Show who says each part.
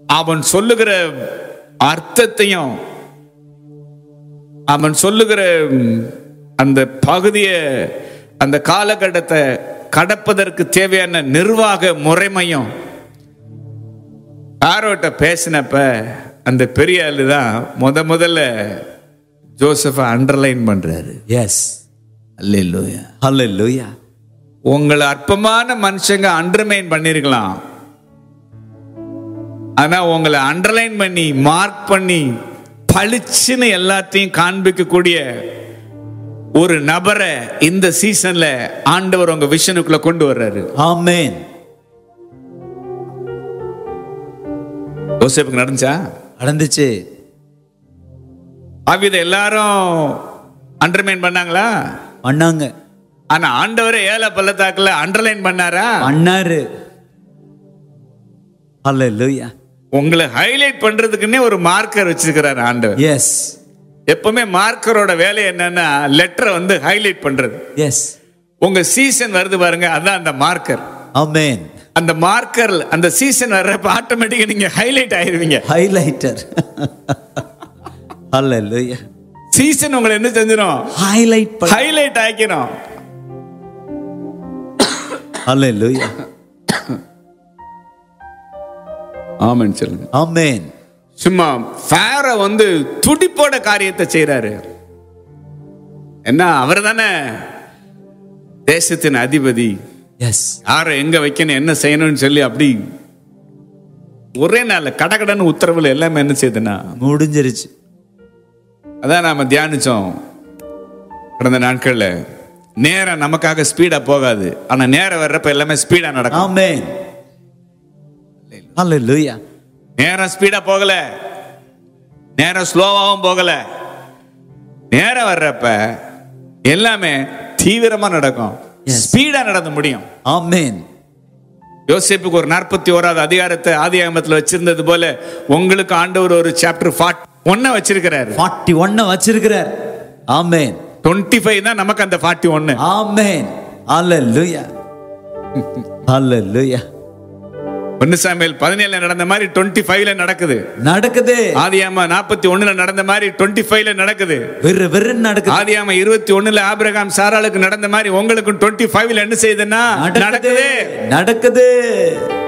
Speaker 1: அவன் சொல்லுகிற அர்த்தத்தையும் அவன் சொல்லுகிற ம், அந்த பகுதியை அந்த காலகட்டத்தை கடப்பதற்கு தேவையான நிர்வாக முறைமையும் ஆரோட்ட பேசினப்ப அந்த பெரிய ஆளு தான் முத முதல்ல ஜோசப்பை அண்டர்லைன் பண்றாரு
Speaker 2: எஸ்
Speaker 1: அல்லேலூயா
Speaker 2: ஹalleluya
Speaker 1: உங்களை அற்பமான மனுஷங்க அண்டர்மைன் பண்ணிருக்கலாம் ஆனா உங்களை அண்டர்லைன் பண்ணி மார்க் பண்ணி பளிச்சுன்னு எல்லாத்தையும் காண்பிக்கக்கூடிய ஒரு நபரை இந்த சீசன்ல ஆண்டவர் உங்க விஷனுக்குள்ள கொண்டு வர்றாரு
Speaker 2: ஆமென்
Speaker 1: யோசேப்புக்கு நடந்துச்சா
Speaker 2: நடந்துச்சு
Speaker 1: ஆவித எல்லாரும் அண்டர்மைன் பண்ணாங்களா
Speaker 2: பண்ணாங்க
Speaker 1: ஆனா ஆண்டவரே ஏழை பள்ளத்தாக்குல அண்டர்லைன் பண்ணாரா
Speaker 2: பண்ணாரு ஹalleluya
Speaker 1: உங்களை ஹைலைட் பண்றதுக்குன்னே ஒரு மார்க்கர் வச்சிருக்கிறார் ஆண்டவர்
Speaker 2: எஸ்
Speaker 1: எப்பவுமே மார்க்கரோட வேலை என்னன்னா லெட்டரை வந்து ஹைலைட் பண்றது
Speaker 2: எஸ்
Speaker 1: உங்க சீசன் வருது பாருங்க அதான் அந்த மார்க்கர்
Speaker 2: ஆமென்
Speaker 1: அந்த மார்க்கர் அந்த சீசன் வர்றப்ப ஆட்டோமேட்டிக்கா நீங்க ஹைலைட் ஆயிருவீங்க
Speaker 2: ஹைலைட்டர் ஹalleluya
Speaker 1: சீசன் உங்களை என்ன செஞ்சிடும்
Speaker 2: ஹைலைட் பண்ண
Speaker 1: ஹைலைட் ஆக்கிரும்
Speaker 2: ஹalleluya
Speaker 1: ஆமான்னு சொல்லுங்க
Speaker 2: ஆமென்
Speaker 1: சும்மா ஃபேர வந்து துடிப்போட காரியத்தை செய்றாரு என்ன அவர் தானே தேசத்தின் அதிபதி
Speaker 2: எஸ்
Speaker 1: யாரை எங்க வைக்கணும் என்ன செய்யணும்னு சொல்லி அப்படி ஒரே நாள்ல கடகடன்னு உத்தரவுல எல்லாமே என்ன செய்யுதுன்னா
Speaker 2: முடிஞ்சிருச்சு
Speaker 1: அதான் நாம தியானிச்சோம் கடந்த நாட்கள்ல நேரம் நமக்காக ஸ்பீடா போகாது ஆனா நேரம் வர்றப்ப எல்லாமே ஸ்பீடா நடக்கும்
Speaker 2: ஆமென் ஹalleluya
Speaker 1: நேரம் ஸ்பீடா போகல நேரம் ஸ்லோவாகவும் போகல நேரம் வர்றப்ப எல்லாமே தீவிரமா நடக்கும்
Speaker 2: Yes.
Speaker 1: ஸ்பீடா நடந்து முடியும்
Speaker 2: ஆமென்
Speaker 1: யோசேப்புக்கு ஒரு நாற்பத்தி ஓராவது அதிகாரத்தை ஆதி ஆகமத்தில் வச்சிருந்தது போல உங்களுக்கு ஆண்டவர் ஒரு சாப்டர் ஃபார்ட் ஒன்ன வச்சிருக்கிறாரு
Speaker 2: 41 வச்சிருக்கிறார் ஆமென்
Speaker 1: டுவெண்ட்டி ஃபைவ் தான் நமக்கு அந்த ஃபார்ட்டி ஒன்னு
Speaker 2: ஆமென் ஹalleluya ஹalleluya
Speaker 1: ஒன்னு சாமியல் பதினேழுல நடந்த மாதிரி டுவெண்ட்டி ஃபைவ்ல நடக்குது
Speaker 2: நடக்குது
Speaker 1: ஆதியாம நாற்பத்தி ஒண்ணுல நடந்த மாதிரி டுவெண்ட்டி ஃபைவ்ல நடக்குது
Speaker 2: விறு விறுன்னு நடக்குது
Speaker 1: ஆதியாம இருபத்தி ஒண்ணுல ஆபிரகாம் சாராளுக்கு நடந்த மாதிரி உங்களுக்கும் டுவெண்ட்டி ஃபைவ்ல என்ன செய்யுதுன்னா
Speaker 2: நடக்குது
Speaker 1: நடக்குது
Speaker 2: நடக்குது